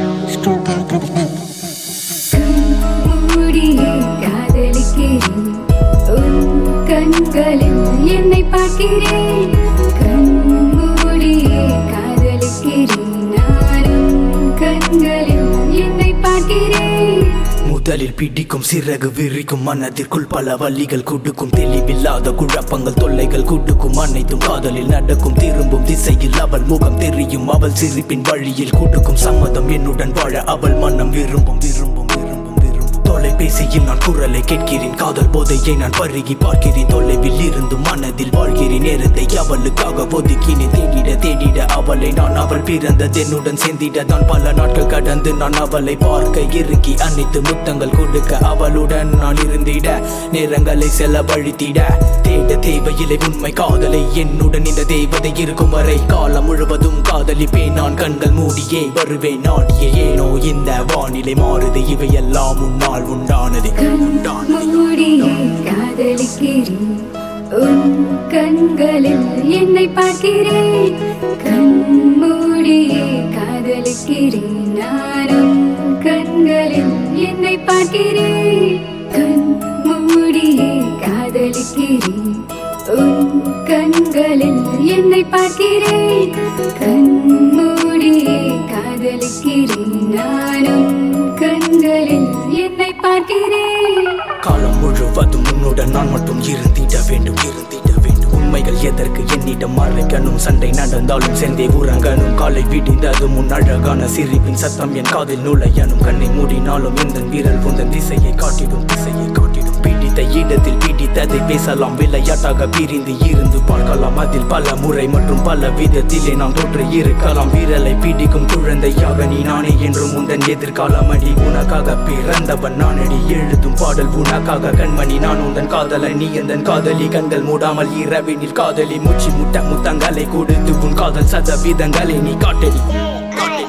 மூடியே காதலிக்கிறேன் உன் கண்களில் என்னை பார்க்கிறேன் கண் மூடியே காதலிக்கிறேன் நானும் கண்களில் என்னை பார்க்கிறேன் முதலில் பிடிக்கும் சிறகு விரிக்கும் மனதிற்குள் பல வள்ளிகள் குடுக்கும் தெளிவில்லாத குழப்பங்கள் தொல்லைகள் குடுக்கும் அனைத்தும் காதலில் நடக்கும் திரும்பும் திசையில் அவள் முகம் தெரியும் அவள் சிரிப்பின் வழியில் குடுக்கும் சம்மதம் என்னுடன் வாழ அவள் மனம் விரும்பும் விரும்பும் விரும்பும் விரும்பும் தொலைபேசியில் நான் குரலை கேட்கிறேன் காதல் போதையை நான் பருகி பார்க்கிறேன் தொலைவில் இருந்து மனதில் வாழ்கிறேன் நேரத்தை அவளுக்காக ஒதுக்கினேன் தேடிட தேடிட அவளை நான் அவள் பிறந்தது என்னுடன் சேர்ந்திட தான் பல நாட்கள் கடந்து நான் அவளை பார்க்க இறுக்கி அனைத்து முத்தங்கள் கொடுக்க அவளுடன் நான் இருந்திட நேரங்களை செலவழித்திட தேட தேவையில்லை உண்மை காதலை என்னுடன் இந்த தேவதை இருக்கும் வரை காலம் முழுவதும் காதலிப்பேன் நான் கண்கள் மூடியே வருவேன் நாடியே ஏனோ இந்த வானிலை மாறுது இவையெல்லாம் உன்னால் உண்டானது உண்டானது மூடியே காதலிக்கிறேன் உன் கண்களில் என்னை பார்க்கிறேன் கண் மூடியே காதலிக்கிறேன் நானும் கண்களில் என்னை பார்க்கிறேன் கண் மூடியே காதலிக்கிறேன் உன் கண்களில் என்னை பார்க்கிறேன் கண் மூடியே காதலிக்கிறேன் நானும் கண்களில் என்னை பார்க்கிறேன் காலம் முழுவதும் உன்னுடன் நான் மட்டும் இருந்திட வேண்டும் இருந்திட வேண்டும் உண்மைகள் எதற்கு என்னிடம் மறைக்கணும் சண்டை நடந்தாலும் சேர்ந்தே உறங்கணும் காலை விடிந்ததும் உன் அழகான சிரிப்பின் சத்தம் என் காதில் நுழையணும் கண்ணை மூடினாலும் எந்த வீரல் உந்தன் திசையை காட்டிடும் திசையை காட்டிடும் பிடித்த இடத்தில் பிடித்ததை பேசலாம் விளையாட்டாக பிரிந்து இருந்து பார்க்கலாம் அதில் பல முறை மற்றும் பல விதத்திலே நாம் தோற்று இருக்கலாம் வீரலை பிடிக்கும் குழந்தையாக நீ நானே என்றும் உந்தன் எதிர்காலம் அடி உனக்காக பிறந்தவன் நானடி எழுதும் பாடல் உனக்காக கண்மணி நான் உந்தன் காதலை நீ எந்தன் காதலி கண்கள் மூடாமல் இரவினில் காதலி மூச்சு முட்ட முத்தங்களை கொடுத்து உன் காதல் சதவீதங்களை நீ காட்டடி காட்டடி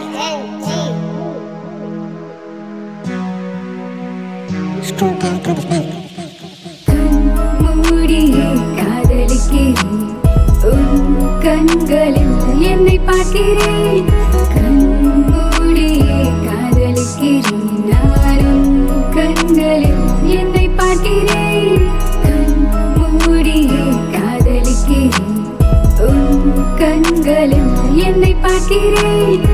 மூடியே காதலிக்கிறேன் உன் கண்களில் என்னை பார்க்கிறேன் கண் மூடியே காதலிக்கிறேன் நானும் கண்களில் என்னை பார்க்கிறேன் கண் மூடியே காதலிக்கிறேன் உன் கண்களில் என்னை பார்க்கிறேன்